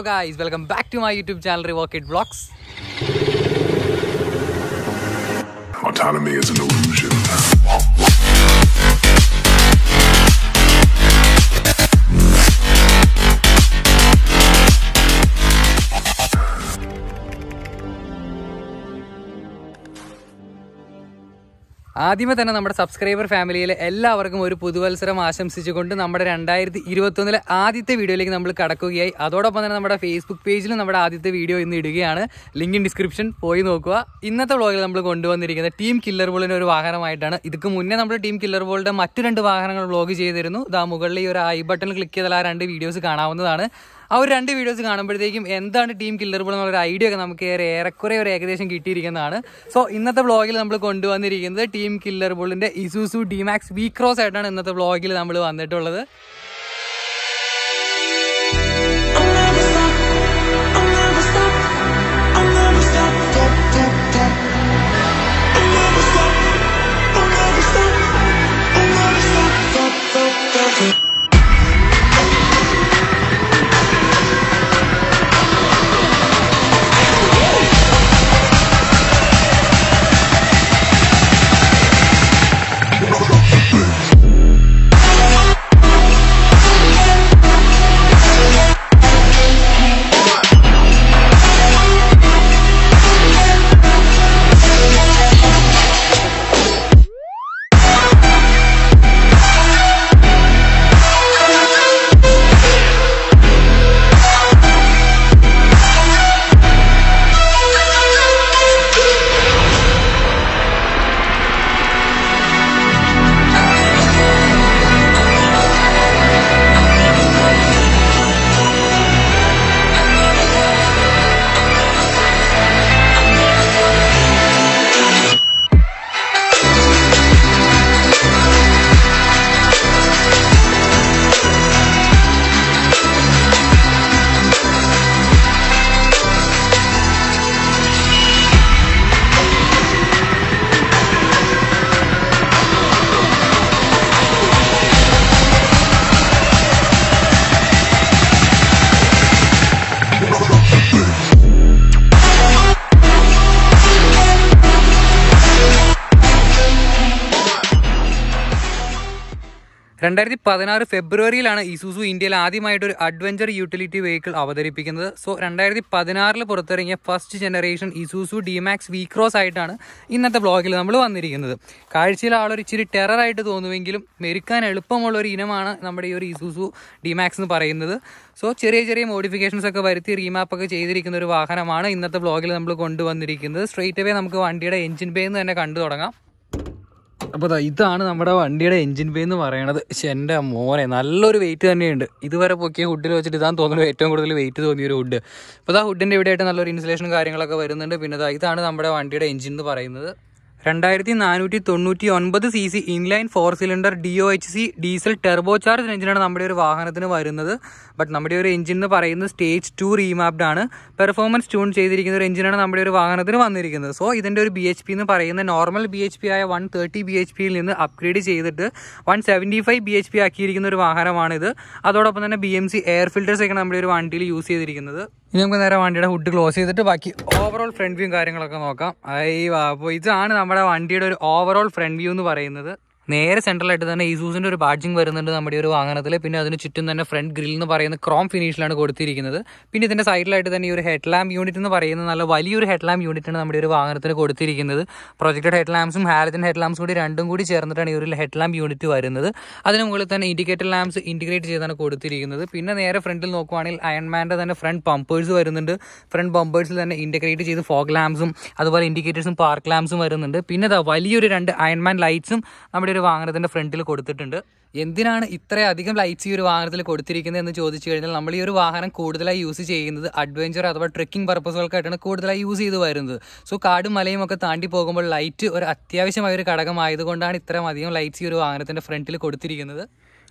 Hello guys welcome back to my YouTube channel റിവോക്കറ്റ് vlogs Autonomy is an illusion. ആദ്യമേ തന്നെ നമ്മുടെ subscriber ഫാമിലിയിലെ എല്ലാവർക്കും ഒരു പുതുവത്സരം ആശംസിച്ചുകൊണ്ട് നമ്മുടെ രണ്ടായിരത്തി ഇരുപത്തൊന്നിലെ ആദ്യത്തെ വീഡിയോയിലേക്ക് നമ്മൾ കടക്കുകയായി അതോടൊപ്പം തന്നെ നമ്മുടെ ഫേസ്ബുക്ക് പേജിലും നമ്മുടെ ആദ്യത്തെ വീഡിയോ ഇന്ന് ഇടുകയാണ് ലിങ്ക് ഇൻ ഡിസ്ക്രിപ്ഷൻ പോയി നോക്കുക ഇന്നത്തെ വ്ളോഗിൽ നമ്മൾ കൊണ്ടുവന്നിരിക്കുന്നത് ടീം കില്ലർ ബോളിൻ്റെ ഒരു വാഹനമായിട്ടാണ് ഇതിക്ക് മുന്നേ നമ്മൾ ടീം കില്ലർ ബോളിൻ്റെ മറ്റു രണ്ട് വാഹനങ്ങൾ വ്ളോഗ് ചെയ്തിരുന്നു ഇതാ മുകളിൽ ഈ ഒരു ഐ ബട്ടൺ ക്ലിക്ക് ചെയ്താൽ ആ രണ്ട് വീഡിയോസ് കാണാവുന്നതാണ് ആ ഒരു രണ്ട് വീഡിയോസ് കാണുമ്പോഴത്തേക്കും എന്താണ് ടീം കില്ലർ ബോൾ എന്നുള്ള ഒരു ഐഡിയ ഒക്കെ നമുക്ക് ഏറെ ഏറെക്കുറെ ഒരു ഏകദേശം കിട്ടിയിരിക്കുന്നതാണ് സോ ഇന്നത്തെ വ്ളോഗിൽ നമ്മൾ കൊണ്ടുവന്നിരിക്കുന്നത് ടീം കില്ലർ ബോളിന്റെ ഇസൂസു ഡിമാക്സ് വി ക്രോസ് ആയിട്ടാണ് ഇന്നത്തെ വ്ളോഗിൽ നമ്മൾ വന്നിട്ടുള്ളത് I'll never stop. I'll never stop. I'll never stop. Stop, stop, stop. I'll never stop. I'll never stop. I'll never stop. Stop, stop, stop. രണ്ടായിരത്തി പതിനാറ് ഫെബ്രുവരിയിലാണ് ഇസൂസു ഇന്ത്യയിൽ ആദ്യമായിട്ട് ഒരു അഡ്വഞ്ചർ യൂട്ടിലിറ്റി വെഹിക്കിൾ അവതരിപ്പിക്കുന്നത് സോ രണ്ടായിരത്തി പതിനാറിൽ പുറത്തിറങ്ങിയ first generation Isuzu Dmax V cross ആയിട്ടാണ് ഇന്നത്തെ ബ്ലോഗിൽ നമ്മൾ വന്നിരിക്കുന്നത് കാഴ്ചയിൽ ആളൊരു ഇച്ചിരി ടെററായിട്ട് തോന്നുമെങ്കിലും മെരുക്കാൻ എളുപ്പമുള്ള ഒരു ഇനമാണ് നമ്മുടെ ഈ ഒരു ഇസൂസു ഡിമാക്സ് എന്ന് പറയുന്നത് സോ ചെറിയ ചെറിയ മോഡിഫിക്കേഷൻസ് ഒക്കെ വരുത്തി റീമാപ്പ് ഒക്കെ ചെയ്തിരിക്കുന്ന ഒരു വാഹനമാണ് ഇന്നത്തെ ബ്ലോഗിൽ നമ്മൾ കൊണ്ടുവന്നിരിക്കുന്നത് സ്ട്രെയിറ്റ് അവേ നമുക്ക് വണ്ടിയുടെ എഞ്ചിൻ ബേ എന്ന് തന്നെ കണ്ടു തുടങ്ങാം അപ്പോൾ ദാ ഇതാണ് നമ്മുടെ വണ്ടിയുടെ എഞ്ചിൻ ബേ എന്ന് പറയണത് പക്ഷെ എൻ്റെ മോനെ നല്ലൊരു വെയിറ്റ് തന്നെയുണ്ട് ഇതുവരെ പൊക്കിയ ഹുഡിൽ വെച്ചിട്ട് ഇതാന്ന് തോന്നുന്നു ഏറ്റവും കൂടുതൽ വെയിറ്റ് തോന്നിയ ഒരു ഹുഡ് അപ്പോൾ ആ ഹുഡിൻ്റെ ഇവിടെയായിട്ട് നല്ലൊരു ഇൻസുലേഷനും കാര്യങ്ങളൊക്കെ വരുന്നുണ്ട് പിന്നെ ദാ ഇതാണ് നമ്മുടെ വണ്ടിയുടെ എഞ്ചിൻ എന്ന് പറയുന്നത് രണ്ടായിരത്തി നാനൂറ്റി തൊണ്ണൂറ്റി ഒൻപത് C C inline four cylinder D O H C diesel turbo charge എഞ്ചിനാണ് നമ്മുടെ ഒരു വാഹനത്തിന് വരുന്നത് ബട്ട് നമ്മുടെ ഒരു എഞ്ചിൻ എന്ന് പറയുന്നത് സ്റ്റേജ് ടു റീമാപ്ഡ് ആണ് പെർഫോമൻസ് ട്യൂൺ ചെയ്തിരിക്കുന്ന ഒരു എഞ്ചിനാണ് നമ്മുടെ ഒരു വാഹനത്തിന് വന്നിരിക്കുന്നത് സോ ഇതിൻ്റെ ഒരു ബി എച്ച് പി എന്ന് പറയുന്ന നോർമൽ ബി എച്ച് പി ആയ വൺ തേർട്ടി ബി എച്ച് പിയിൽ നിന്ന് അപ്ഗ്രേഡ് ചെയ്തിട്ട് one seventy five B H P ആക്കിയിരിക്കുന്ന ഒരു വാഹനമാണിത് അതോടൊപ്പം തന്നെ B M C air filters ഒക്കെ നമ്മുടെ ഒരു വണ്ടിയിൽ യൂസ് ചെയ്തിരിക്കുന്നത് ഇനി നമുക്ക് നേരെ വണ്ടിയുടെ ഹുഡ് ക്ലോസ് ചെയ്തിട്ട് ബാക്കി ഓവറോൾ ഫ്രണ്ട് വ്യൂ കാര്യങ്ങളൊക്കെ നോക്കാം അയ്യോ അപ്പോൾ ഇതാണ് നമ്മുടെ വണ്ടിയുടെ ഒരു ഓവറോൾ ഫ്രണ്ട് വ്യൂ എന്ന് പറയുന്നത് നേരെ സെൻട്രലായിട്ട് തന്നെ ഈസൂസിന്റെ ഒരു ബാഡ്ജിങ് വരുന്നുണ്ട് നമ്മുടെ ഈ ഒരു വാഹനത്തിൽ പിന്നെ അതിന് ചുറ്റും തന്നെ ഫ്രണ്ട് ഗ്രിൽ എന്ന് പറയുന്ന ക്രോം ഫിനിഷിലാണ് കൊടുത്തിരിക്കുന്നത് പിന്നെ ഇതിന്റെ സൈഡിലായിട്ട് തന്നെ ഈ ഒരു ഹെഡ് ലാമ്പ് യൂണിറ്റ് എന്ന് പറയുന്ന നല്ല വലിയൊരു ഹെഡ് ലാമ്പ് യൂണിറ്റാണ് നമ്മുടെ ഒരു വാഹനത്തിന് കൊടുത്തിരിക്കുന്നത് പ്രൊജക്റ്റഡ് ഹെഡ് ലാംപ്സും ഹാലജൻ ഹെഡ് ലാംപ്സും കൂടി രണ്ടും കൂടി ചേർന്നിട്ടാണ് ഈ ഒരു ഹെഡ് ലാമ്പ് യൂണിറ്റ് വരുന്നത് അതിന് മുകളിൽ തന്നെ ഇൻഡിക്കേറ്റർ ലാംപ്സ് ഇന്റഗ്രേറ്റ് ചെയ്താണ് കൊടുത്തിരിക്കുന്നത് പിന്നെ നേരെ ഫ്രണ്ടിൽ നോക്കുവാണെങ്കിൽ അയൺമാൻ്റെ തന്നെ ഫ്രണ്ട് പമ്പേഴ്സ് വരുന്നുണ്ട് ഫ്രണ്ട് പമ്പേഴ്സിൽ തന്നെ ഇന്റഗ്രേറ്റ് ചെയ്ത് ഫോഗ് ലാംപ്സും അതുപോലെ ഇൻഡിക്കേറ്റേഴ്സും പാർക്ക് ലാംപ്സും വരുന്നുണ്ട് പിന്നെ ദാ വലിയൊരു രണ്ട് അയൺമാൻ ലൈറ്റ്സും നമ്മുടെ ഒരു വാഹനത്തിന്റെ ഫ്രണ്ടിൽ കൊടുത്തിട്ടുണ്ട് എന്തിനാണ് ഇത്രയധികം ലൈറ്റ്സ് ഈ ഒരു വാഹനത്തിൽ കൊടുത്തിരിക്കുന്നത് എന്ന് ചോദിച്ചു കഴിഞ്ഞാൽ നമ്മൾ ഈ ഒരു വാഹനം കൂടുതലായി യൂസ് ചെയ്യുന്നത് അഡ്വഞ്ചർ അഥവാ ട്രെക്കിംഗ് പർപ്പസുകൾക്കായിട്ടാണ് കൂടുതലായി യൂസ് ചെയ്ത് വരുന്നത് സോ കാടും മലയും ഒക്കെ താണ്ടി പോകുമ്പോൾ ലൈറ്റ് ഒരു അത്യാവശ്യമായ ഒരു ഘടകമായതുകൊണ്ടാണ് ഇത്രയും അധികം ലൈറ്റ്സ് ഈ ഒരു വാഹനത്തിന്റെ ഫ്രണ്ടിൽ കൊടുത്തിരിക്കുന്നത്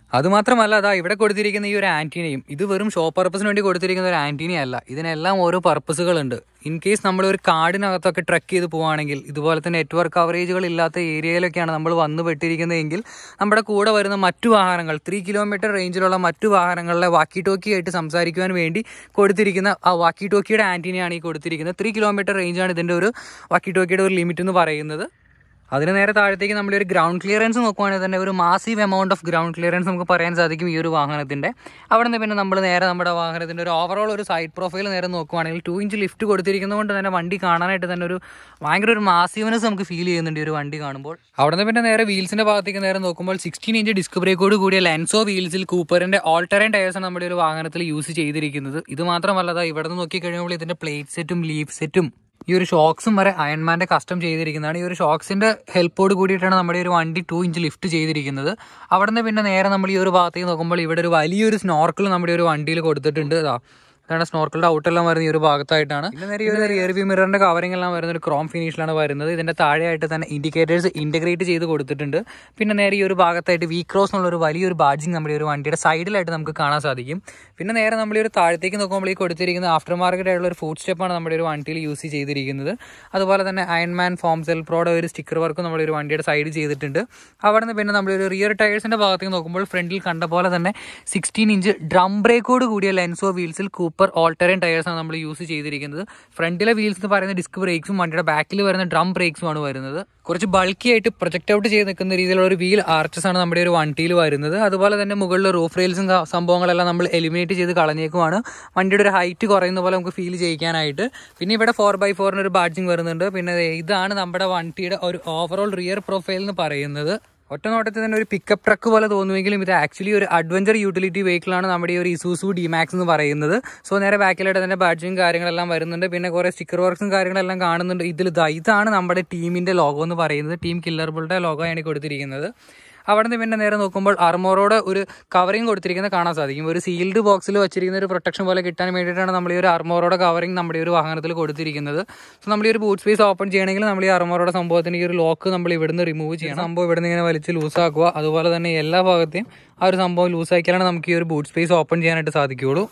അതുമാത്രമല്ല അതാ ഇവിടെ കൊടുത്തിരിക്കുന്ന ഈ ഒരു ആന്റീനയും ഇത് വെറും ഷോ പർപ്പസിന് വേണ്ടി കൊടുത്തിരിക്കുന്ന ഒരു ആന്റീന അല്ല ഇതിനെല്ലാം ഓരോ പർപ്പസുകളുണ്ട് ഇൻ കേസ് നമ്മൾ ഒരു കാടിനകത്തൊക്കെ ട്രക്ക് ചെയ്ത് പോവുകയാണെങ്കിൽ ഇതുപോലെ തന്നെ നെറ്റ്വർക്ക് കവറേജുകൾ ഇല്ലാത്ത ഏരിയയിലൊക്കെയാണ് നമ്മൾ വന്നു പെട്ടിരിക്കുന്നതെങ്കിൽ നമ്മുടെ കൂടെ വരുന്ന മറ്റു വാഹനങ്ങൾ ത്രീ കിലോമീറ്റർ റേഞ്ചിലുള്ള മറ്റു വാഹനങ്ങളിലെ വാക്കി ടോക്കി ആയിട്ട് സംസാരിക്കുവാൻ വേണ്ടി കൊടുത്തിരിക്കുന്ന ആ വാക്കി ടോക്കിയുടെ ആന്റീനയാണ് ഈ കൊടുത്തിരിക്കുന്നത് ത്രീ കിലോമീറ്റർ റേഞ്ചാണ് ഇതിൻ്റെ ഒരു വാക്കി ടോക്കിയുടെ ഒരു ലിമിറ്റ് എന്ന് പറയുന്നത് അതിന് നേരെ താഴത്തേക്ക് നമ്മൾ ഒരു ഗ്രൗണ്ട് ക്ലിയറൻസ് നോക്കുവാണെങ്കിൽ തന്നെ ഒരു massive amount of ground clearance നമുക്ക് പറയാൻ സാധിക്കും ഈ ഒരു വാഹനത്തിൻ്റെ അവിടെ നിന്ന് പിന്നെ നമ്മൾ നേരെ നമ്മുടെ വാഹനത്തിൻ്റെ ഒരു ഓവറോൾ ഒരു സൈഡ് പ്രൊഫൈൽ നേരെ നോക്കുവാണെങ്കിൽ ടു ഇഞ്ച് ലിഫ്റ്റ് കൊടുത്തിരിക്കുന്നതുകൊണ്ട് തന്നെ വണ്ടി കാണാനായിട്ട് തന്നെ ഒരു ഭയങ്കര ഒരു മാസീവ്നെസ് നമുക്ക് ഫീൽ ചെയ്യുന്നുണ്ട് ഈ ഒരു വണ്ടി കാണുമ്പോൾ അവിടെ നിന്ന് പിന്നെ നേരെ വീൽസിൻ്റെ ഭാഗത്തേക്ക് നേരെ നോക്കുമ്പോൾ സിക്സ്റ്റീൻ ഇഞ്ച് ഡിസ്ക് ബ്രേക്കോട് കൂടിയ ലെൻസോ വീൽസിൽ കൂപ്പറിൻ്റെ ഓൾട്ടറൻ ടയേഴ്സാണ് നമ്മുടെ ഒരു വാഹനത്തിൽ യൂസ് ചെയ്തിരിക്കുന്നത് ഇത് മാത്രമല്ല ദാ ഇവിടെ നിന്ന് നോക്കി കഴിയുമ്പോൾ ഇതിൻ്റെ പ്ലേറ്റ് സെറ്റും ലീഫ് സെറ്റും ഈ ഒരു ഷോക്സും വരെ അയൺമാൻ്റെ കസ്റ്റം ചെയ്തിരിക്കുന്നതാണ് ഈ ഒരു ഷോക്സിന്റെ ഹെൽപ്പോട് കൂടിയിട്ടാണ് നമ്മുടെ ഈ ഒരു വണ്ടി ടു ഇഞ്ച് ലിഫ്റ്റ് ചെയ്തിരിക്കുന്നത് അവിടെ നിന്ന് പിന്നെ നേരെ നമ്മൾ ഈ ഒരു ഭാഗത്തേക്ക് നോക്കുമ്പോൾ ഇവിടെ ഒരു വലിയൊരു സ്നോർക്കിൾ നമ്മുടെ ഒരു വണ്ടിയിൽ കൊടുത്തിട്ടുണ്ട് ഇതാ ഇതാണ് സ്നോർക്കിളുടെ ഔട്ടെല്ലാം വരുന്ന ഈ ഒരു ഭാഗത്തായിട്ടാണ് പിന്നെ നേരെ ഈ ഒരു റിയർ വ്യൂ മിററിന്റെ കവറിംഗ് എല്ലാം വരുന്ന ഒരു ക്രോം ഫിനിഷിലാണ് വരുന്നത് ഇതിന്റെ താഴെയായിട്ട് തന്നെ ഇൻഡിക്കേറ്റേഴ്സ് ഇന്റഗ്രേറ്റ് ചെയ്ത് കൊടുത്തിട്ടുണ്ട് പിന്നെ നേരെ ഈ ഒരു ഭാഗത്തായിട്ട് വി ക്രോസ് എന്നുള്ള ഒരു വലിയൊരു ബാഡ്ജിങ് നമ്മുടെ ഒരു വണ്ടിയുടെ സൈഡിലായിട്ട് നമുക്ക് കാണാൻ സാധിക്കും പിന്നെ നേരെ നമ്മൾ ഈ ഒരു താഴത്തേക്ക് നോക്കുമ്പോൾ ഈ കൊടുത്തിരിക്കുന്ന ആഫ്റ്റർ മാർക്കറ്റ് ആയിട്ടുള്ള ഒരു ഫുഡ് സ്റ്റെപ്പാണ് നമ്മുടെ ഒരു വണ്ടിയിൽ യൂസ് ചെയ്തിരിക്കുന്നത് അതുപോലെ തന്നെ അയൺമാൻ ഫോം സെൽ പ്രോയുടെ ഒരു സ്റ്റിക്കർ വർക്കും നമ്മുടെ ഒരു വണ്ടിയുടെ സൈഡ് ചെയ്തിട്ടുണ്ട് അവിടെ നിന്ന് പിന്നെ നമ്മൾ ഒരു റിയർ ടയേഴ്സിന്റെ ഭാഗത്തേക്ക് നോക്കുമ്പോൾ ഫ്രണ്ടിൽ കണ്ട പോലെ തന്നെ സിക്സ്റ്റീൻ ഇഞ്ച് ഡ്രം ബ്രേക്കോട് കൂടിയ ലെൻസോ വീൽസിൽ കൂപ്പർ ഓൾട്ടറൻ ടയേഴ്സാണ് നമ്മൾ യൂസ് ചെയ്തിരിക്കുന്നത് ഫ്രണ്ടിലെ വീൽസ് എന്ന് പറയുന്ന ഡിസ്ക് ബ്രേക്സും വണ്ടിയുടെ ബാക്കിൽ വരുന്ന ഡ്രം ബ്രേക്സും ആണ് വരുന്നത് കുറച്ച് ബൾക്കി ആയിട്ട് പ്രൊജക്ട് ഔട്ട് ചെയ്ത് നിൽക്കുന്ന രീതിയിലുള്ള ഒരു വീൽ ആർച്ചസ് ആണ് നമ്മുടെ ഒരു വണ്ടിയിൽ വരുന്നത് അതുപോലെ തന്നെ മുകളിൽ റൂഫ് റെയിൽസും ക- സംഭവങ്ങളെല്ലാം നമ്മൾ എലിമിനേറ്റ് ചെയ്ത് കളഞ്ഞേക്കുമാണ് വണ്ടിയുടെ ഒരു ഹൈറ്റ് കുറയുന്ന പോലെ നമുക്ക് ഫീൽ ചെയ്യിക്കാനായിട്ട് പിന്നെ ഇവിടെ ഫോർ ബൈ ഫോറിന് ഒരു ബാഡ്ജിങ് വരുന്നുണ്ട് പിന്നെ ദേ ഇതാണ് നമ്മുടെ വണ്ടിയുടെ ഒരു ഓവറോൾ റിയർ പ്രൊഫൈൽ എന്ന് പറയുന്നത് ഒറ്റ നോട്ടത്തിൽ തന്നെ ഒരു പിക്കപ്പ് ട്രക്ക് പോലെ തോന്നുമെങ്കിലും ഇത് ആക്ച്വലി ഒരു അഡ്വഞ്ചർ യൂട്ടിലിറ്റി വെഹിക്കിളാണ് നമ്മുടെ ഈ ഒരു ഇസൂസു ഡിമാക്സ് എന്ന് പറയുന്നത് സോ നേരെ ബാക്കിലായിട്ട് തന്നെ ബാഡ്ജിങ് കാര്യങ്ങളെല്ലാം വരുന്നുണ്ട് പിന്നെ കുറേ സ്റ്റിക്കർ വർക്ക്സും കാര്യങ്ങളെല്ലാം കാണുന്നുണ്ട് ഇതിൽ ഇതാ ഇതാണ് നമ്മുടെ ടീമിന്റെ ലോഗോ എന്ന് പറയുന്നത് ടീം കില്ലർബിളുടെ ലോഗോ ആണ് ഈ കൊടുത്തിരിക്കുന്നത് അവിടെ നിന്ന് പിന്നെ നേരെ നോക്കുമ്പോൾ അർമോറോടെ ഒരു കവറിങ് കൊടുത്തിരിക്കുന്നത് കാണാൻ സാധിക്കും ഒരു സീൽഡ് ബോക്സിൽ വെച്ചിരിക്കുന്ന ഒരു പ്രൊട്ടക്ഷൻ പോലെ കിട്ടാൻ വേണ്ടിയിട്ടാണ് നമ്മൾ ഈ ഒരു അർമോറോടെ കവറിങ് നമ്മുടെ ഈ ഒരു വാഹനത്തിൽ കൊടുത്തിരിക്കുന്നത് സോ നമ്മൾ ഈ ഒരു ബൂട്ട് സ്പേസ് ഓപ്പൺ ചെയ്യണമെങ്കിൽ നമ്മൾ ഈ അർമോറോടെ സംഭവത്തിന് ഈ ഒരു ലോക്ക് നമ്മൾ ഇവിടുന്ന് റിമൂവ് ചെയ്യണം സംഭവം ഇവിടുന്ന് ഇങ്ങനെ വലിച്ച് ലൂസാക്കുക അതുപോലെ തന്നെ എല്ലാ ഭാഗത്തെയും ആ ഒരു സംഭവം ലൂസാക്കിയാലാണ് നമുക്ക് ഈ ഒരു ബൂട്ട് സ്പേസ് ഓപ്പൺ ചെയ്യാനായിട്ട് സാധിക്കുകയുള്ളൂ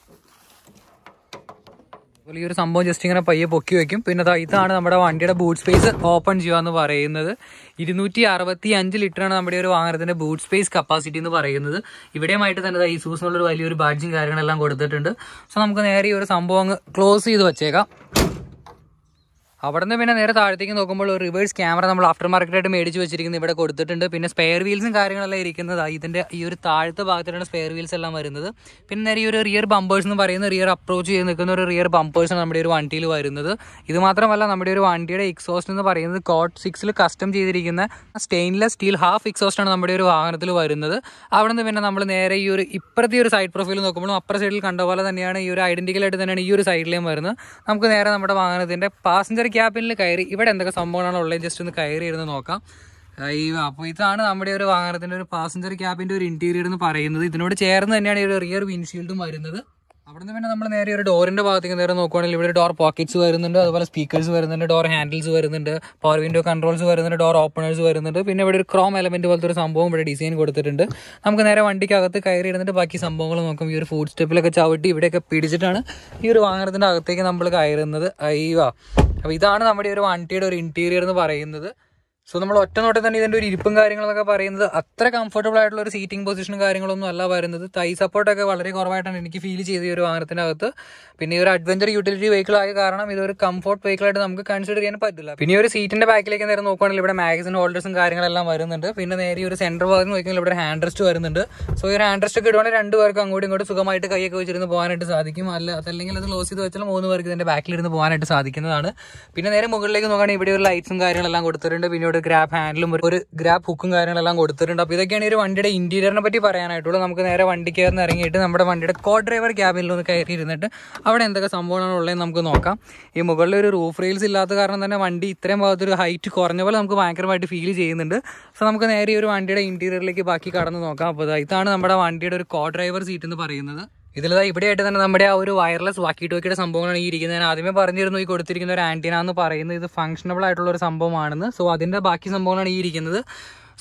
അതുപോലെ ഈ ഒരു സംഭവം ജസ്റ്റ് ഇങ്ങനെ പയ്യെ പൊക്കി വെക്കും പിന്നെ ദാ ഇതാണ് നമ്മുടെ വണ്ടിയുടെ ബൂട്ട് സ്പേസ് ഓപ്പൺ ചെയ്യുക എന്ന് പറയുന്നത് ഇരുന്നൂറ്റി അറുപത്തി അഞ്ച് ലിറ്ററാണ് നമ്മുടെ ഒരു വാഹനത്തിന്റെ ബൂട്ട് സ്പേസ് കപ്പാസിറ്റി എന്ന് പറയുന്നത് ഇവിടെയുമായിട്ട് തന്നെ ദാ ഈ സൂസ് എന്നുള്ളൊരു വലിയൊരു ബാഡ്ജിങ് കാര്യങ്ങളെല്ലാം കൊടുത്തിട്ടുണ്ട് സോ നമുക്ക് നേരെ ഈ ഒരു സംഭവം അങ്ങ് ക്ലോസ് ചെയ്ത് വെച്ചേക്കാം അവിടെ നിന്ന് പിന്നെ നേരെ താഴത്തേക്ക് നോക്കുമ്പോൾ ഒരു റിവേഴ്സ് ക്യാമറ നമ്മൾ ആഫ്റ്റർ മാർക്കറ്റായിട്ട് മേടിച്ച് വെച്ചിരിക്കുന്നത് ഇവിടെ കൊടുത്തിട്ടുണ്ട് പിന്നെ സ്പെയർ വീൽസും കാര്യങ്ങളെല്ലാം ഇരിക്കുന്നത് ആ ഇതിന്റെ ഈ ഒരു താഴത്തെ ഭാഗത്തിലാണ് സ്പെയർ വീൽസ് എല്ലാം വരുന്നത് പിന്നെ നേരെ ഈ ഒരു റിയർ ബമ്പേഴ്സ് എന്ന് പറയുന്ന റിയർ അപ്രോച്ച് ചെയ്ത് നിൽക്കുന്ന ഒരു റിയർ ബമ്പേഴ്സാണ് നമ്മുടെ ഒരു വണ്ടിയിൽ വരുന്നത് ഇത് മാത്രമല്ല നമ്മുടെ ഒരു വണ്ടിയുടെ എക്സോസ്റ്റ് എന്ന് പറയുന്നത് കോട്ട് സിക്സിൽ കസ്റ്റം ചെയ്തിരിക്കുന്ന സ്റ്റെയിൻലെസ് സ്റ്റീൽ ഹാഫ് എക്സോസ്റ്റ് ആണ് നമ്മുടെ ഒരു വാഹനത്തിൽ വരുന്നത് അവിടെ നിന്ന് പിന്നെ നമ്മൾ നേരെ ഈ ഒരു ഇപ്പുറത്തെ ഈ ഒരു സൈഡ് പ്രൊഫൈൽ നോക്കുമ്പോൾ അപ്പുറ സൈഡിൽ കണ്ട പോലെ തന്നെയാണ് ഈ ഒരു ഐഡന്റിക്കൽ ആയിട്ട് തന്നെയാണ് ഈ ഒരു സൈഡിലേയും വരുന്നത് നമുക്ക് നേരെ നമ്മുടെ വാഹനത്തിന്റെ പാസഞ്ചർ ക്യാബിനിൽ കയറി ഇവിടെ എന്തൊക്കെ സംഭവങ്ങളാണ് ഉള്ളത് ജസ്റ്റ് ഒന്ന് കയറി ഇരുന്ന് നോക്കാം അയ്യോ അപ്പോൾ ഇതാണ് നമ്മുടെ ഒരു വാഹനത്തിന്റെ ഒരു പാസഞ്ചർ ക്യാബിന്റെ ഒരു ഇന്റീരിയർ എന്ന് പറയുന്നത് ഇതിനോട് ചേർന്ന് തന്നെയാണ് ഈ ഒരു റിയർ വിൻഷീൽഡും വരുന്നത് അവിടുന്ന് പിന്നെ നമ്മൾ നേരെ ഒരു ഡോറിന്റെ ഭാഗത്തേക്ക് നേരെ നോക്കുവാണെങ്കിൽ ഇവിടെ ഡോർ പോക്കറ്റ്സ് വരുന്നുണ്ട് അതുപോലെ സ്പീക്കേഴ്സ് വരുന്നുണ്ട് ഡോർ ഹാൻഡിൽസ് വരുന്നുണ്ട് പവർ വിൻഡോ കൺട്രോൾസ് വരുന്നുണ്ട് ഡോർ ഓപ്പണേഴ്സ് വരുന്നുണ്ട് പിന്നെ ഇവിടെ ഒരു ക്രോം എലമെന്റ് പോലത്തെ ഒരു സംഭവം ഇവിടെ ഡിസൈൻ കൊടുത്തിട്ടുണ്ട് നമുക്ക് നേരെ വണ്ടിക്കകത്ത് കയറി ഇരുന്നിട്ട് ബാക്കി സംഭവങ്ങൾ നോക്കും ഈ ഒരു ഫുഡ് സ്റ്റെപ്പിലൊക്കെ ചവിട്ടി ഇവിടെയൊക്കെ പിടിച്ചിട്ടാണ് ഈ ഒരു വാഹനത്തിന്റെ അകത്തേക്ക് നമ്മൾ കയറുന്നത് അയ്യോ അപ്പോൾ ഇതാണ് നമ്മുടെ ഈ ഒരു വണ്ടിയുടെ ഒരു ഇന്റീരിയർ എന്ന് പറയുന്നത് സോ നമ്മൾ ഒറ്റ നോട്ടം തന്നെ ഇതിന്റെ ഒരു ഇരിപ്പും കാര്യങ്ങളൊക്കെ പറയുന്നത് അത്ര കംഫർട്ടബിൾ ആയിട്ടുള്ള ഒരു സീറ്റിംഗ് പൊസിഷനും കാര്യങ്ങളൊന്നും അല്ല വരുന്നത് തൈ സപ്പോർട്ടൊക്കെ വളരെ കുറവായിട്ടാണ് എനിക്ക് ഫീൽ ചെയ്തത് ഈ ഒരു വാഹനത്തിന്റെ അകത്ത് പിന്നെ ഈ ഒരു അഡ്വഞ്ചർ യൂട്ടിലിറ്റി വെഹിക്കിൾ ആയ കാരണം ഇതൊരു കംഫർട്ട് വെഹിക്കിൾ ആയിട്ട് നമുക്ക് കൺസിഡർ ചെയ്യാൻ പറ്റില്ല പിന്നെ ഈ ഒരു സീറ്റിന്റെ ബാക്കിലേക്ക് നേരെ നോക്കുകയാണെങ്കിൽ ഇവിടെ മാഗസിൻ ഹോൾഡേഴ്സും കാര്യങ്ങളെല്ലാം വരുന്നുണ്ട് പിന്നെ നേരെ ഈ ഒരു സെന്റർ ഭാഗത്ത് നോക്കിയാൽ ഇവിടെ ഹാൻഡ് റെസ്റ്റ് വരുന്നുണ്ട് സോ ഈ ഒരു ഹാൻഡ് റെസ്റ്റ് ഒക്കെ ഇടുവാണെങ്കിൽ രണ്ട് പേർക്ക് അങ്ങോട്ടും ഇങ്ങോട്ടും സുഖമായിട്ട് കൈയൊക്കെ വെച്ചിരുന്ന് പോകാനായിട്ട് സാധിക്കും അല്ല അതല്ലെങ്കിൽ അത് ക്ലോസ് ചെയ്ത് വെച്ചാൽ മൂന്ന് പേർക്ക് ഇതിന്റെ ബാക്കിലിരുന്ന് പോകാനായിട്ട് സാധിക്കുന്നതാണ് പിന്നെ നേരെ മുകളിലേക്ക് നോക്കുകയാണെങ്കിൽ ഇവിടെ ഒരു ലൈറ്റ്സും കാര്യങ്ങളെല്ലാം കൊടുത്തിട്ടുണ്ട് പിന്നെ ഇവിടെ ഗ്രാബ് ഹാൻഡിലും ഒരു ഗ്രാബ് ഹുക്കും കാര്യങ്ങളെല്ലാം കൊടുത്തിട്ടുണ്ട് അപ്പോൾ ഇതൊക്കെയാണ് ഈ ഒരു വണ്ടിയുടെ ഇന്റീരിയറിനെ പറ്റി പറയാനായിട്ടുള്ളത് നമുക്ക് നേരെ വണ്ടിക്ക് കയറുന്ന ഇറങ്ങിയിട്ട് നമ്മുടെ വണ്ടിയുടെ കോ ഡ്രൈവർ ക്യാബിനിൽ ഒന്ന് കയറി ഇരുന്നിട്ട് അവിടെ എന്തൊക്കെ സംഭവമാണ് ഉള്ളതെന്ന് നമുക്ക് നോക്കാം ഈ മുകളിൽ ഒരു റൂഫ് റെയിൽസ് ഇല്ലാത്ത കാരണം തന്നെ വണ്ടി ഇത്രയും ഭാഗത്തൊരു ഹൈറ്റ് കുറഞ്ഞ പോലെ നമുക്ക് ഭയങ്കരമായിട്ട് ഫീൽ ചെയ്യുന്നുണ്ട് സോ നമുക്ക് നേരെ ഈ ഒരു വണ്ടിയുടെ ഇന്റീരിയറിലേക്ക് ബാക്കി കടന്ന് നോക്കാം അപ്പോൾ ദാ ഇതാണ് നമ്മുടെ വണ്ടിയുടെ ഒരു കോ ഡ്രൈവർ സീറ്റ് എന്ന് പറയുന്നത് ഇതിൽ ഇവിടെയായിട്ട് തന്നെ നമ്മുടെ ആ ഒരു വയർലെസ് വാക്കി ടോക്കിയുടെ സംഭവങ്ങളാണ് ഈ ഇരിക്കുന്നത് ഞാൻ ആദ്യമേ പറഞ്ഞിരുന്നു ഈ കൊടുത്തിരിക്കുന്ന ഒരു ആന്റിന എന്ന് പറയുന്നത് ഇത് ഫംഗ്ഷനബിൾ ആയിട്ടുള്ള ഒരു സംഭവമാണെന്ന് സോ അതിന്റെ ബാക്കി സംഭവങ്ങളാണ് ഈ ഇരിക്കുന്നത്